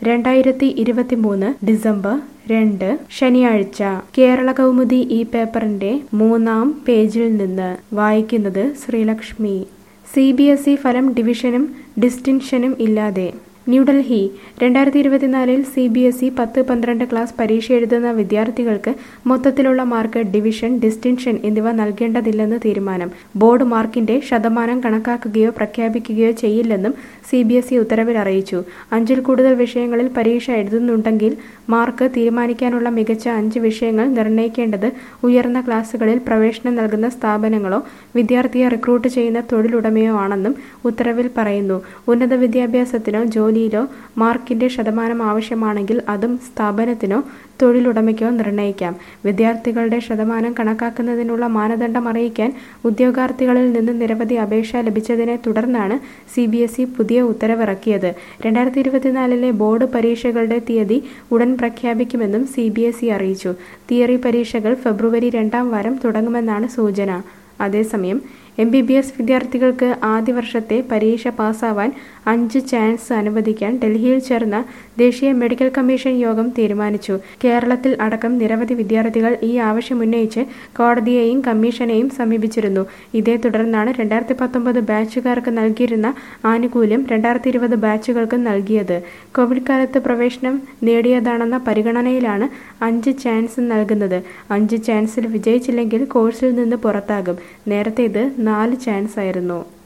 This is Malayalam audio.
രണ്ടായിരത്തി ഇരുപത്തിമൂന്ന് ഡിസംബർ രണ്ട് ശനിയാഴ്ച കേരള കൗമുദി ഈ പേപ്പറിന്റെ മൂന്നാം പേജിൽ നിന്ന് വായിക്കുന്നത് Sreelakshmi C B S E ഫലം ഡിവിഷനും ഡിസ്റ്റിൻഷനും ഇല്ലാതെ ന്യൂഡൽഹി രണ്ടായിരത്തി ഇരുപത്തിനാലിൽ സി ബി എസ് ഇ പത്ത് പന്ത്രണ്ട് ക്ലാസ് പരീക്ഷ എഴുതുന്ന വിദ്യാർത്ഥികൾക്ക് മൊത്തത്തിലുള്ള മാർക്ക് ഡിവിഷൻ ഡിസ്റ്റിൻഷൻ എന്നിവ നൽകേണ്ടതില്ലെന്ന് തീരുമാനം ബോർഡ് മാർക്കിന്റെ ശതമാനം കണക്കാക്കുകയോ പ്രഖ്യാപിക്കുകയോ ചെയ്യില്ലെന്നും സി ബി എസ് ഇ ഉത്തരവിൽ അറിയിച്ചു അഞ്ചിൽ കൂടുതൽ വിഷയങ്ങളിൽ പരീക്ഷ എഴുതുന്നുണ്ടെങ്കിൽ മാർക്ക് തീരുമാനിക്കാനുള്ള മികച്ച അഞ്ച് വിഷയങ്ങൾ നിർണ്ണയിക്കേണ്ടത് ഉയർന്ന ക്ലാസുകളിൽ പ്രവേശനം നൽകുന്ന സ്ഥാപനങ്ങളോ വിദ്യാർത്ഥിയെ റിക്രൂട്ട് ചെയ്യുന്ന തൊഴിലുടമയോ ആണെന്നും ഉത്തരവിൽ പറയുന്നു ഉന്നത വിദ്യാഭ്യാസത്തിനോ ജോലിയിലോ മാർക്കിന്റെ ശതമാനം ആവശ്യമാണെങ്കിൽ അതും സ്ഥാപനത്തിനോ തൊഴിലുടമയ്ക്കോ നിർണ്ണയിക്കാം വിദ്യാർത്ഥികളുടെ ശതമാനം കണക്കാക്കുന്നതിനുള്ള മാനദണ്ഡം അറിയിക്കാൻ ഉദ്യോഗാർത്ഥികളിൽ നിന്ന് നിരവധി അപേക്ഷ ലഭിച്ചതിനെ തുടർന്നാണ് സി ബി എസ് ഇ പുതിയ ഉത്തരവിറക്കിയത് രണ്ടായിരത്തി ഇരുപത്തിനാലിലെ ബോർഡ് പരീക്ഷകളുടെ തീയതി ഉടൻ പ്രഖ്യാപിക്കുമെന്നും സി ബി എസ് ഇ അറിയിച്ചു തിയറി പരീക്ഷകൾ ഫെബ്രുവരി രണ്ടാം വാരം തുടങ്ങുമെന്നാണ് സൂചന അതേസമയം എം ബി ബി എസ് വിദ്യാർത്ഥികൾക്ക് ആദ്യ വർഷത്തെ പരീക്ഷ പാസ്സാവാൻ അഞ്ച് ചാൻസ് അനുവദിക്കാൻ ഡൽഹിയിൽ ചേർന്ന ദേശീയ മെഡിക്കൽ കമ്മീഷൻ യോഗം തീരുമാനിച്ചു കേരളത്തിൽ അടക്കം നിരവധി വിദ്യാർത്ഥികൾ ഈ ആവശ്യമുന്നയിച്ച് കോടതിയെയും കമ്മീഷനെയും സമീപിച്ചിരുന്നു ഇതേ തുടർന്നാണ് രണ്ടായിരത്തി പത്തൊമ്പത് ബാച്ചുകാർക്ക് നൽകിയിരുന്ന ആനുകൂല്യം രണ്ടായിരത്തി ഇരുപത് ബാച്ചുകൾക്ക് നൽകിയത് കോവിഡ് കാലത്ത് പ്രവേശനം നേടിയതാണെന്ന പരിഗണനയിലാണ് അഞ്ച് ചാൻസ് നൽകുന്നത് അഞ്ച് ചാൻസിൽ വിജയിച്ചില്ലെങ്കിൽ കോഴ്സിൽ നിന്ന് പുറത്താകും നേരത്തെ ഇത് നാല് ചാൻസ് ആയിരുന്നു